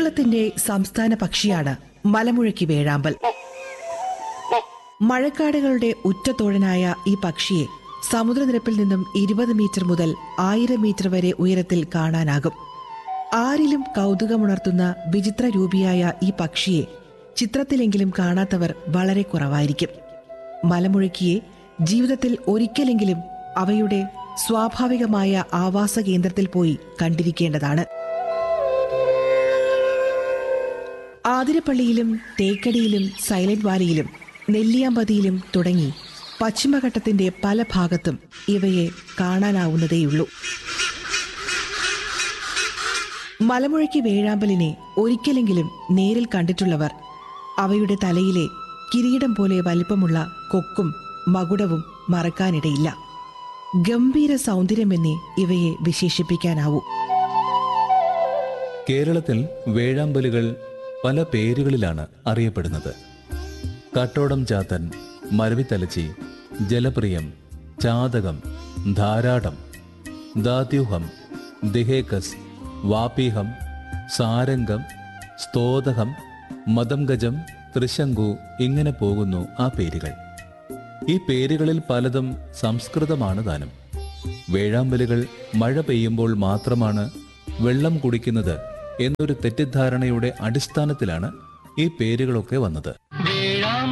കേരളത്തിന്റെ സംസ്ഥാന പക്ഷിയാണ് മലമുഴക്കി വേഴാമ്പൽ മഴക്കാടുകളുടെ ഉറ്റത്തോഴനായ ഈ പക്ഷിയെ സമുദ്രനിരപ്പിൽ നിന്നും ഇരുപത് മീറ്റർ മുതൽ ആയിരം മീറ്റർ വരെ ഉയരത്തിൽ കാണാനാകും ആരിലും കൗതുകമുണർത്തുന്ന വിചിത്ര രൂപിയായ ഈ പക്ഷിയെ ചിത്രത്തിലെങ്കിലും കാണാത്തവർ വളരെ കുറവായിരിക്കും മലമുഴക്കിയെ ജീവിതത്തിൽ ഒരിക്കലെങ്കിലും അവയുടെ സ്വാഭാവികമായ ആവാസ കേന്ദ്രത്തിൽ പോയി കണ്ടിരിക്കേണ്ടതാണ് ആതിരപ്പള്ളിയിലും തേക്കടിയിലും സൈലന്റ് വാലിയിലും നെല്ലിയാമ്പതിയിലും തുടങ്ങി പശ്ചിമഘട്ടത്തിന്റെ പല ഭാഗത്തും ഇവയെ കാണാനാവുന്നതേയുള്ളൂ മലമുഴക്കി വേഴാമ്പലിനെ ഒരിക്കലെങ്കിലും നേരിൽ കണ്ടിട്ടുള്ളവർ അവയുടെ തലയിലെ കിരീടം പോലെ വലിപ്പമുള്ള കൊക്കും മകുടവും മറക്കാനിടയില്ല ഗംഭീര സൗന്ദര്യമെന്നേ ഇവയെ വിശേഷിപ്പിക്കാനാവൂ കേരളത്തിൽ വേഴാമ്പലുകൾ പല പേരുകളിലാണ് അറിയപ്പെടുന്നത് കട്ടോടം ചാത്തൻ മരവിത്തലച്ചി ജലപ്രിയം ചാതകം ധാരാടം ദാത്യൂഹം ദിഹേക്കസ് വാപീഹം സാരംഗം സ്തോതകം മദംഗജം ത്രിശങ്കു ഇങ്ങനെ പോകുന്നു ആ പേരുകൾ ഈ പേരുകളിൽ പലതും സംസ്കൃതമാണ് താനും വേഴാമ്പലുകൾ മഴ പെയ്യുമ്പോൾ മാത്രമാണ് വെള്ളം കുടിക്കുന്നത് എന്നൊരു തെറ്റിദ്ധാരണയുടെ അടിസ്ഥാനത്തിലാണ് ഈ പേരുകളൊക്കെ വന്നത്